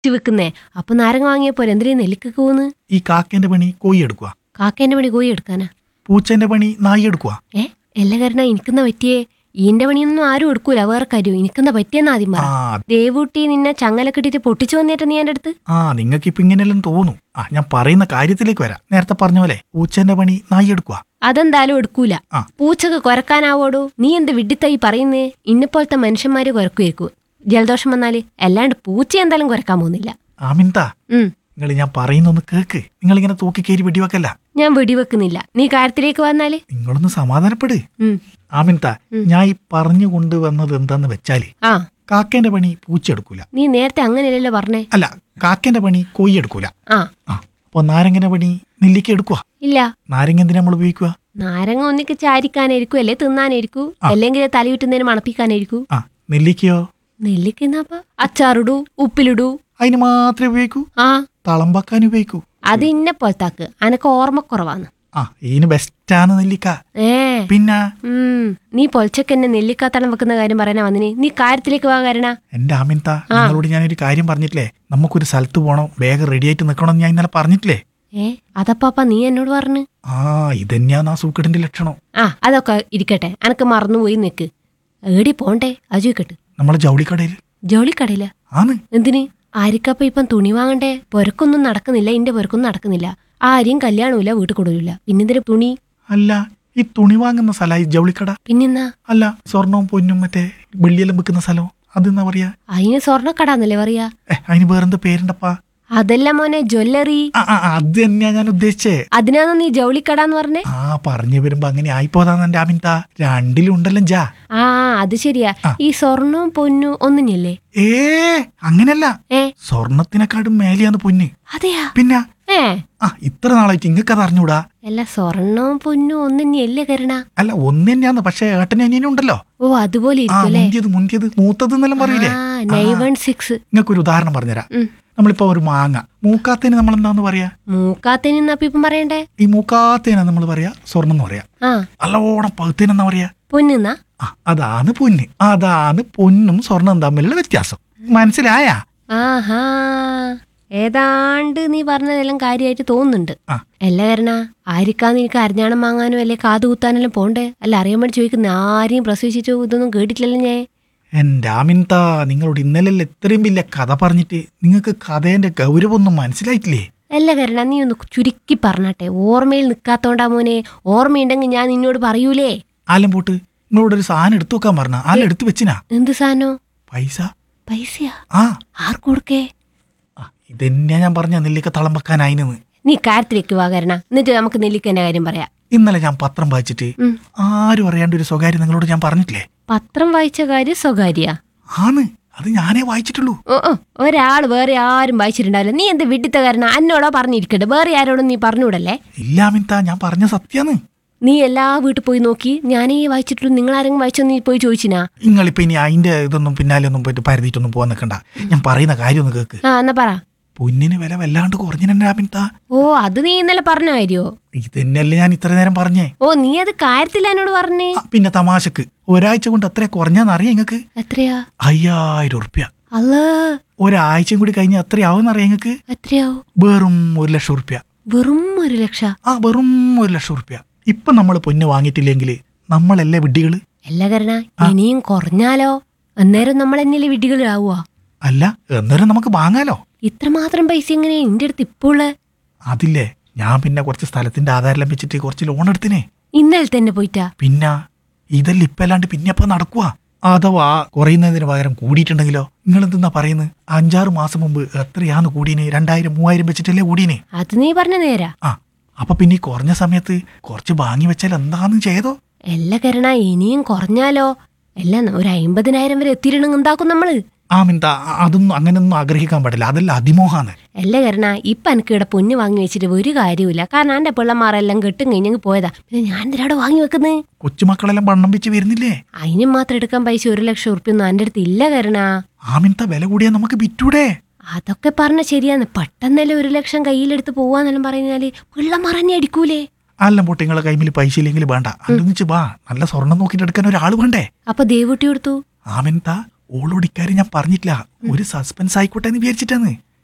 വെക്കുന്നേ അപ്പൊ നാരങ്ങ വാങ്ങിയ പോലെ എന്തിനാ നെല്ലിക്കൊക്കെ പോന്ന് ഈ കാക്കേന്റെ പണി കോയി എടുക്കുക കാക്കേന്റെ പണി കോയി എടുക്കാനാ പൂച്ചേന്റെ പണി നായി എടുക്കുക ഏ എല്ലാ കാരണം എനിക്കെന്നാ പറ്റിയേ ഈന്റെ പണിയൊന്നും ആരും എടുക്കൂല വേറെ കാര്യം എനിക്കെന്നാ പറ്റിയെന്നാ ആദ്യം ആ പറ ദേവൂട്ടി നിന്നെ ചങ്ങല കെട്ടിട്ട് പൊട്ടിച്ചു വന്നിട്ട് നീ എന്റെ അടുത്ത് ആ നിങ്ങൾക്ക് ഇപ്പൊ ഇങ്ങനെയെല്ലാം തോന്നും ആ ഞാൻ പറയുന്ന കാര്യത്തിലേക്ക് വരാം നേരത്തെ പറഞ്ഞ പോലെ പൂച്ചേന്റെ പണി നായി എടുക്കുക അതെന്തായാലും എടുക്കൂല ആ. പൂച്ചക്ക് കൊരക്കാനാവോടോ നീ എന്ത് വിഡിത്തായി പറയുന്നേ ഇന്നെപ്പോലത്തെ മനുഷ്യന്മാര് കൊരക്കുമായിരിക്കും ജലദോഷം വന്നാല് അല്ലാണ്ട് പൂച്ച എന്തായാലും കൊരക്കാൻ പോകുന്നില്ല ആമിൻത ഉം നിങ്ങൾ ഞാൻ പറയുന്നൊന്ന് കേക്ക് നിങ്ങൾ ഇങ്ങനെ തൂക്കി കയറി വെടിവെക്കല്ല ഞാൻ വെടിവെക്കുന്നില്ല നീ കാര്യത്തിലേക്ക് വന്നാല് നിങ്ങളൊന്ന് സമാധാനപ്പെട് ഉം ആമിൻത ഞാൻ ഈ പറഞ്ഞു കൊണ്ടുവന്നത് എന്താന്ന് വെച്ചാല് ആ കാക്കേന്റെ പണി പൂച്ച എടുക്കൂല നീ നേരത്തെ അങ്ങനെയല്ലല്ലോ പറഞ്ഞേ അല്ല കാക്കേന്റെ പണി കോയി എടുക്കൂല ആ ആ അപ്പൊ നാരങ്ങന്റെ പണി നെല്ലിക്ക എടുക്കുക ഇല്ല നാരങ്ങ എന്തിനാ നമ്മൾ ഉപയോഗിക്കുക നാരങ്ങ ഒന്നിക്ക് ചാരിക്കാനായിരിക്കും അല്ലെ തിന്നാനായിരിക്കും അല്ലെങ്കിൽ തലയുറ്റുന്നതിന് മണപ്പിക്കാനായിരിക്കും ആ നെല്ലിക്കയോ നെല്ലിക്കുന്നപ്പ അച്ചാറിടൂ ഉപ്പിലിടൂ അതിന് മാത്രമേ ഉപയോഗിക്കൂ ആ തളമ്പാക്കാൻ ഉപയോഗിക്കൂ അത് ഇന്നെ പോലത്താക്ക് അനക്ക് ഓർമ്മക്കുറവാന്ന് ആ ഇതിന് ബെസ്റ്റാണ് നെല്ലിക്ക ഏ പിന്നെ ഉം നീ പൊലച്ചക്ക് എന്നെ നെല്ലിക്കാത്തളം വെക്കുന്ന കാര്യം പറയാനാ വന്നിനി നീ കാര്യത്തിലേക്ക് വാ കാരണ എന്റെ ആമിൻത നിങ്ങളോട് ഞാനൊരു കാര്യം പറഞ്ഞിട്ടില്ലേ നമുക്കൊരു സ്ഥലത്ത് പോകണം വേഗം റെഡി ആയിട്ട് നിൽക്കണം എന്ന് ഞാൻ ഇന്നലെ പറഞ്ഞിട്ടില്ലേ ഏ അതപ്പാപ്പ നീ എന്നോട് പറഞ്ഞു ആ ഇതന്നെയാണ് ആ സൂക്കടിന്റെ ലക്ഷണം ആ അതൊക്കെ ഇരിക്കട്ടെ അനക്ക് മറന്നുപോയി നിക്ക് ഏടി പോണ്ടേ അജു കേട്ട് നമ്മളെ ജൗളിക്കടയിൽ ജോലിക്കടയില്ല ആണ് എന്തിന് ആരിക്കപ്പ ഇപ്പം തുണി വാങ്ങണ്ടേ പൊരക്കൊന്നും നടക്കുന്നില്ല ഇന്റെ പൊരക്കൊന്നും നടക്കുന്നില്ല ആരെയും കല്യാണമില്ല വീട്ടിൽ കൊടുക്കില്ല പിന്നെന്തിന് തുണി അല്ല ഈ തുണി വാങ്ങുന്ന സ്ഥലമായി ജൗളിക്കട പിന്നെന്നാ അല്ല സ്വർണവും പൊന്നും മറ്റേ വെള്ളിയെല്ലാം വെക്കുന്ന സ്ഥലം അതെന്നാ പറയാ അതിന് സ്വർണ്ണക്കടാന്നല്ലേ പറയാ ഏ അതിന് വേറെന്ത് പേരുണ്ടപ്പാ അതല്ല മോനെ ജ്വല്ലറി ആ ആ, അത് തന്നെയാ ഞാൻ ഉദ്ദേശിച്ചേ അതിനാണോ നീ ജൗളിക്കടാന്ന് പറഞ്ഞേ ആ പറഞ്ഞു വരുമ്പോ അങ്ങനെ ആയിപ്പോതാന്ന് എന്റെ ആമിൻത രണ്ടിലും ഉണ്ടല്ലോ ജാ ആ അത് ശരിയാ ഈ സ്വർണവും പൊന്നും ഒന്നിനല്ലേ ഏ അങ്ങനല്ല ഏ സ്വർണത്തിനെക്കാട്ടും മേലെയാന്ന് പൊന്ന് അതെയാ പിന്നെ ഏ ആ ഇത്ര നാളായിട്ട് ഇങ്ങക്ക് അത് അറിഞ്ഞൂടാ അല്ല സ്വർണവും പൊന്നും ഒന്നിനല്ലേ കരുണ അല്ല ഒന്ന് തന്നെയാന്ന് പക്ഷെ ഏട്ടനും അനിയനും ഉണ്ടല്ലോ ഓ അതുപോലെ ആ ഇരിക്കും അല്ലേ മുന്തിയത് മുന്തിയത് മൂത്തത് എന്നെല്ലാം പറയില്ലേ ആ നയൻ വൺ സിക്സ് നിങ്ങൾക്ക് ഒരു ഉദാഹരണം പറഞ്ഞുതരാം ഉം. നമ്മളിപ്പോ ഒരു മാങ്ങ മൂക്കാത്തേന് നമ്മൾ എന്താന്ന് പറയാ മൂക്കാത്തനിന്ന് അപ്പൊ ഇപ്പം പറയണ്ടേ ഈ മൂക്കാത്തേനാ നമ്മൾ പറയാ സ്വർണം എന്ന് പറയാ ആ നല്ലോണം പകുത്തേനെന്നാ പറയാ പൊന്നുന്നാ ആ അതാണ് പൊന്ന് അതാണ് പൊന്നും സ്വർണം തമ്മിലുള്ള വ്യത്യാസം മനസ്സിലായാ ആഹാ ഏതാണ്ട് നീ പറഞ്ഞതെല്ലാം കാര്യമായിട്ട് തോന്നുന്നുണ്ട് ആ. അല്ല കരണ ആരിക്കാന്ന് എനിക്ക് അരഞ്ഞാണം വാങ്ങാനോ അല്ലെ കാത് കുത്താനെല്ലാം പോണ്ടേ അല്ല അറിയാൻ വേണ്ടി ചോദിക്കുന്ന ആരെയും പ്രസവിച്ചിട്ടോ ഇതൊന്നും കേട്ടിട്ടില്ലല്ലോ ഞാൻ എന്റെ ആമിൻത നിങ്ങളോട് ഇന്നലെ ഇത്രയും വലിയ കഥ പറഞ്ഞിട്ട് നിങ്ങൾക്ക് കഥേന്റെ ഗൗരവമൊന്നും മനസ്സിലായിട്ടില്ലേ അല്ല കരണ നീ ഒന്ന് ചുരുക്കി പറഞ്ഞാട്ടെ ഓർമ്മയിൽ നിൽക്കാത്തോണ്ടാ മോനെ ഓർമ്മയുണ്ടെങ്കിൽ ഞാൻ നിന്നോട് പറയൂലേ ആലം പോട്ട് നിങ്ങളോട് ഒരു സാധനം എടുത്തു വെക്കാൻ പറഞ്ഞ ആലം എടുത്തു വെച്ചിനാ എന്ത് സാധനോ പൈസ പൈസയാ ആ ആർക്ക് കൊടുക്കേ ആ, ഇതന്നെയാ ഞാൻ പറഞ്ഞ നെല്ലിക്ക തളം വെക്കാനായിനെന്ന് നീ കാര്യത്തിലേക്ക് വാ കരണ എന്നിട്ട് നമുക്ക് നെല്ലിക്കന്റെ കാര്യം പറയാം ഇന്നലെ ഞാൻ പത്രം വായിച്ചിട്ട് ഉം. ആരും അറിയാണ്ട് ഒരു സ്വകാര്യം നിങ്ങളോട് ഞാൻ പറഞ്ഞിട്ടില്ലേ പത്രം വായിച്ച കാര്യം സ്വകാര്യ ആണ് അത് ഞാനേ വായിച്ചിട്ടുള്ളൂ ഓ ഓ ഒരാൾ വേറെ ആരും വായിച്ചിട്ടുണ്ടാവില്ല നീ എന്ത് വിഡിത്ത കാരണം അന്നോടോ പറഞ്ഞിരിക്കട്ടെ വേറെ ആരോടും നീ പറഞ്ഞൂടല്ലേ ഇല്ല അമിൻത ഞാൻ പറഞ്ഞ സത്യാന്ന് നീ എല്ലാ വീട്ടിൽ പോയി നോക്കി ഞാനേ വായിച്ചിട്ടുള്ളൂ നിങ്ങൾ ആരെങ്കിലും വായിച്ചോ നീ പോയി ചോദിച്ചിനാ നിങ്ങളിപ്പോ ഇനി അതിന്റെ ഇതൊന്നും പിന്നാലെ ഒന്നും പോയിട്ട് പരതിയിട്ടൊന്നും പോകാൻ നിൽക്കണ്ട ഞാൻ പറയുന്ന കാര്യം ഒന്ന് കേക്ക് ആ എന്നാ പറ പൊന്നിന് വില വല്ലാണ്ട് കുറഞ്ഞിട്ടുണ്ട് അമിൻത ഓ അത് നീ ഇന്നലെ പറഞ്ഞ കാര്യോ ഇത് തന്നെയല്ലേ ഞാൻ ഇത്ര നേരം പറഞ്ഞേ ഓ നീ അത് കാര്യത്തില്ല എന്നോട് പറഞ്ഞേ ആ, പിന്നെ തമാശക്ക് ഒരാഴ്ച കൊണ്ട് എത്ര കുറഞ്ഞാന്നറിയാം നിങ്ങക്ക് എത്രയാ അയ്യായിരം ഉറുപ്യ അല്ല ഒരാഴ്ചയും കൂടി കഴിഞ്ഞാൽ എത്രയാവും അറിയാം നിങ്ങക്ക് എത്രയാവും വെറും ഒരു ലക്ഷം ഉറുപ്യ വെറും ഒരു ലക്ഷ ആ വെറും ഒരു ലക്ഷം ഉറുപ്യ ഇപ്പൊ നമ്മൾ പൊന്ന് വാങ്ങിയിട്ടില്ലെങ്കിൽ നമ്മളല്ലേ വിഡ്ഢികള് അല്ല കരണ ഇനിയും കുറഞ്ഞാലോ അന്നേരം നമ്മൾ എന്നല്ലേ വിഡികളാവുക അല്ല എന്നേരം നമുക്ക് വാങ്ങാലോ ഇത്രമാത്രം പൈസ എങ്ങനെ എന്റെ അടുത്ത് ഇപ്പോൾ അതില്ലേ ഞാൻ പിന്നെ കുറച്ച് സ്ഥലത്തിന്റെ ആധാരം വെച്ചിട്ട് കുറച്ച് ലോൺ എടുത്തിനെ ഇന്നലെ തന്നെ പോയിട്ടാ പിന്നെ ഇതെല്ലാം ഇപ്പൊ അല്ലാണ്ട് പിന്നെ എപ്പോ നടക്കുക അഥവാ കുറയുന്നതിന് പകരം കൂടിയിട്ടുണ്ടെങ്കിലോ നിങ്ങൾ എന്തെന്നാ പറയുന്നത് അഞ്ചാറ് മാസം മുമ്പ് എത്രയാന്ന് കൂടീന് രണ്ടായിരം മൂവായിരം വെച്ചിട്ടല്ലേ കൂടീനെ അത് നീ പറഞ്ഞ നേരാ ആ അപ്പൊ പിന്നെ ഈ കുറഞ്ഞ സമയത്ത് കുറച്ച് വാങ്ങി വെച്ചാൽ എന്താന്ന് ചെയ്തോ എല്ലാ കരണ ഇനിയും കുറഞ്ഞാലോ എല്ലാം ഒരു അമ്പതിനായിരം വരെ എത്തിയിടണമെങ്കിൽ എന്താക്കും നമ്മള് ആ മിന്ത അതൊന്നും അങ്ങനെയൊന്നും ആഗ്രഹിക്കാൻ പാടില്ല അതല്ല അതിമോഹാണ് എല്ലാ കരണ ഇപ്പൊ എനിക്ക് ഇവിടെ പൊന്ന് വാങ്ങി വെച്ചിട്ട് ഒരു കാര്യമില്ല കാരണം എന്റെ പിള്ളമാരെല്ലാം കെട്ടും കഴിഞ്ഞങ്ങ് പോയതാ പിന്നെ ഞാൻ എന്തിനാടെ വാങ്ങി വെക്കുന്നത് കൊച്ചുമക്കളെല്ലാം വണ്ണം വെച്ച് വരുന്നില്ലേ അതിന് മാത്രം എടുക്കാൻ പൈസ ഒരു ലക്ഷം ഉറുപ്പിയൊന്നും എന്റെ അടുത്ത് ഇല്ല കരണ ആ മിന്ത വില കൂടിയാ നമുക്ക് വിറ്റൂടെ അതൊക്കെ പറഞ്ഞ ശരിയാന്ന് പെട്ടെന്നല്ലേ ഒരു ലക്ഷം കയ്യിലെടുത്ത് പോവാന്നെല്ലാം പറഞ്ഞാല് പിള്ളമാർ തന്നെ അടിക്കൂലേ അല്ല പോട്ടെ നിങ്ങളെ കൈമിൽ പൈസ ഇല്ലെങ്കിൽ വേണ്ട അല്ലെന്നിച്ച് വാ നല്ല സ്വർണം നോക്കിയിട്ട് എടുക്കാൻ ഒരാൾ വേണ്ടേ അപ്പൊ ദേവൂട്ടി കൊടുത്തു ആ മിന്ത ഓളോട് ഇക്കാര്യം ഞാൻ പറഞ്ഞിട്ടില്ല ഒരു സസ്പെൻസ് ആയിക്കോട്ടെ എന്ന് വിചാരിച്ചിട്ടാണ്